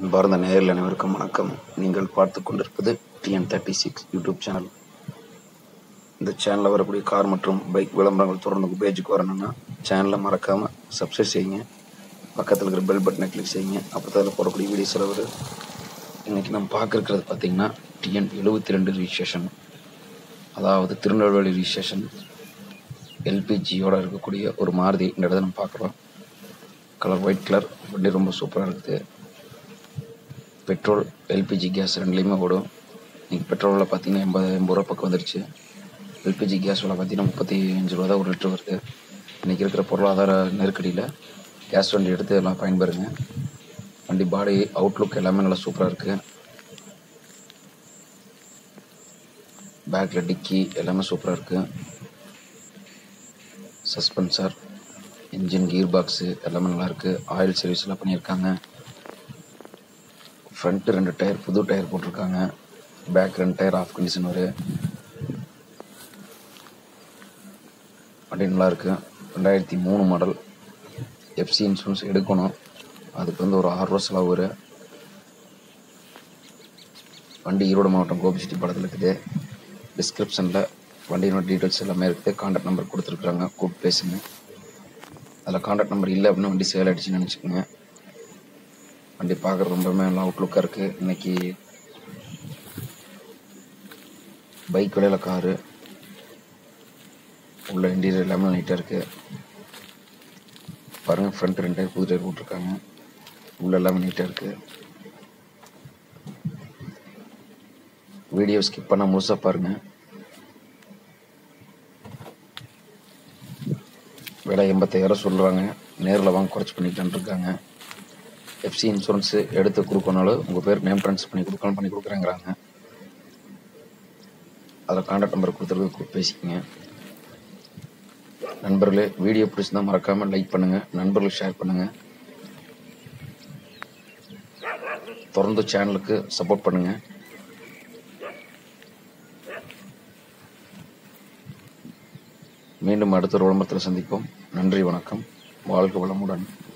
அன்பார்ந்த நேயர்கள் அனைவருக்கும் வணக்கம் நீங்கள் பார்த்து கொண்டிருப்பது TN thirty six YouTube channel இந்த சேனலில் வரக்கூடிய கார் மற்றும் பைக் விளம்பரங்கள் தொடர்ந்து உங்கள் பேஜுக்கு வரணும்னா சேனலை மறக்காமல் சப்ஸ்கிரைப் செய்யுங்க பக்கத்தில் இருக்கிற பெல் பட்டனை கிளிக் செய்யுங்க அப்போ அதில் போடக்கூடிய வீடியோஸில் வரும் இன்றைக்கி நம்ம பார்க்க இருக்கிறது பார்த்தீங்கன்னா டிஎன் எழுபத்தி ரெண்டு ரிஜிஸ்ட்ரேஷன் அதாவது திருநெல்வேலி ரிஜிஸ்ட்ரேஷன் எல்பிஜியோட இருக்கக்கூடிய ஒரு மாருதி இந்த இடத்துல நம்ம பார்க்குறோம் கலர் ஒயிட் கலர் வண்டி ரொம்ப சூப்பராக இருக்குது பெட்ரோல் எல்பிஜி கேஸ் ரெண்டுலேயுமே ஓடும் இன்றைக்கி பெட்ரோலில் பார்த்தீங்கன்னா எண்பது எண்பது ரூபா பக்கம் வந்துருச்சு எல்பிஜி கேஸ் விலை பார்த்தீங்கன்னா முப்பத்தி அஞ்சு ரூபா தான் ஒரு லிட்டர் வருது இன்றைக்கி இருக்கிற பொருளாதார நெருக்கடியில் கேஸ் வண்டி எடுத்து எல்லாம் பயன்பெறுங்க வண்டி பாடி அவுட்லுக் எல்லாமே நல்லா சூப்பராக இருக்குது பேக்கில் டிக்கி எல்லாமே சூப்பராக இருக்குது சஸ்பென்சர் இன்ஜின் கியர் பாக்ஸு எல்லாமே நல்லாயிருக்கு ஆயில் சர்வீஸ் எல்லாம் பண்ணியிருக்காங்க ஃப்ரண்ட்டு ரெண்டு டயர் புது டயர் போட்டிருக்காங்க பேக் ரெண்டு டயர் ஆஃப் கண்டிஷன் வரும் வண்டி நல்லா இருக்கு ரெண்டாயிரத்தி மூணு மாடல் எஃப்சி இன்சூரன்ஸ் எடுக்கணும் அதுக்கு வந்து ஒரு ஆறு ரூபா செலவு வரும் வண்டி ஈரோடு மாவட்டம் கோபிச்செட்டி படத்தில் இருக்குது டிஸ்கிரிப்ஷனில் வண்டியோட டீட்டெயில்ஸ் எல்லாமே இருக்குது கான்டாக்ட் நம்பர் கொடுத்துருக்குறாங்க கூப்பிட்டு பேசுங்க அதில் கான்டாக்ட் நம்பர் இல்லை அப்படின்னா வண்டி சேல் ஆகிடுச்சுன்னு நினச்சிக்கோங்க வண்டி பார்க்குறது ரொம்பவுமே நல்லா அவுட்லுக்காக இருக்குது இன்னைக்கு பைக் விலையில் காரு உள்ள இன்டீரியர் எல்லாமே நீட்டாக இருக்குது பாருங்கள் ஃப்ரண்ட் ரெண்டு டயர் புது டயர் போட்டிருக்காங்க உள்ள எல்லாமே நீட்டாக இருக்குது வீடியோ ஸ்கிப் பண்ண முழுசாக பாருங்கள் விலை எண்பத்தாயிரம் சொல்கிறாங்க நேரில் வாங்க குறைச்சி பண்ணிக்கலான் இருக்காங்க எஃப்சி இன்சூரன்ஸு எடுத்து கொடுக்கனாலும் உங்கள் பேர் நேம் ட்ரான்ஸ்ஃபர் பண்ணி கொடுக்கலாம் பண்ணி கொடுக்குறேங்கிறாங்க அதில் கான்டாக்ட் நம்பர் கொடுத்துருக்கு பேசிக்கங்க நண்பர்களே வீடியோ பிடிச்சிருந்தா மறக்காமல் லைக் பண்ணுங்கள் நண்பர்களுக்கு ஷேர் பண்ணுங்கள் தொடர்ந்து சேனலுக்கு சப்போர்ட் பண்ணுங்கள் மீண்டும் அடுத்த ஒரு விளம்பரத்தில் சந்திப்போம் நன்றி வணக்கம் வாழ்க வளமுடன்